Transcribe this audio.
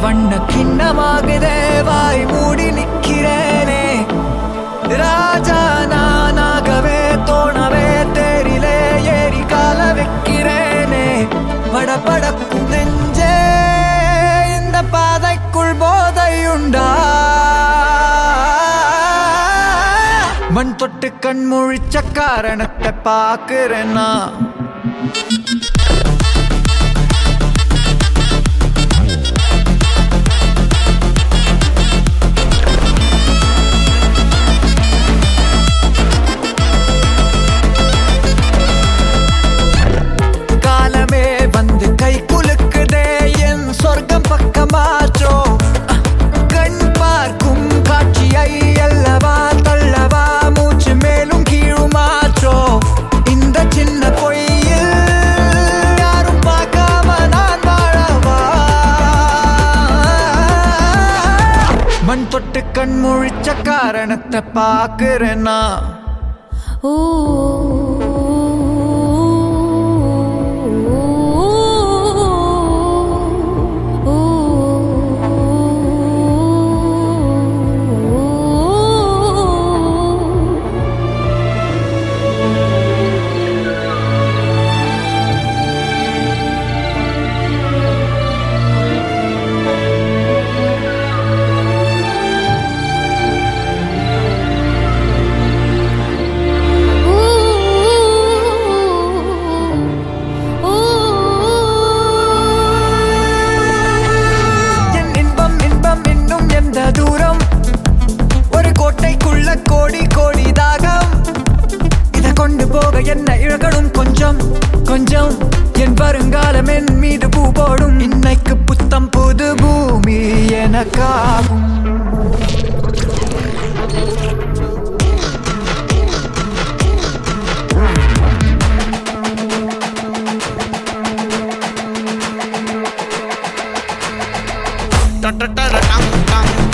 வண்ண கிண்ணமாகுதே வாய் மூடி நிக்கிறேனே ராஜா நானாகவே தோணவே தேரிலே ஏறி கால வைக்கிறேனே படபடக்கும் நெஞ்சே இந்த பாதைக்குள் போதையுண்டா மண் தொட்டு கண் முழிச்ச காரணத்தை பாக்குறேன்னா காலமே வந்து கை குலுக்குதே என் சொர்க்கம் பக்கமாச்சோ கண் பார்க்கும் காட்சியை அல்லவா தள்ளவா மூச்சு மேலும் கீழுமாச்சோ இந்த சின்ன பொய்யில் யாரும் பார்க்காம நான் வாழவா மண் தொட்டு கண் முழிச்ச காரணத்தை பாக்குறேன்னா ஓ என் இன்பம் இன்பம் இன்னும் எந்த தூரம் ஒரு கோட்டைக்குள்ள கோடி கோடி தாகம் இத கொண்டு போக என்ன இழகணும் கொஞ்சம் கொஞ்சம் என் வருங்காலம் என் மீது பூ போடும் இன்னைக்கு புத்தம் புது பூமி எனக்காகும் Ta ta ta ta tam tam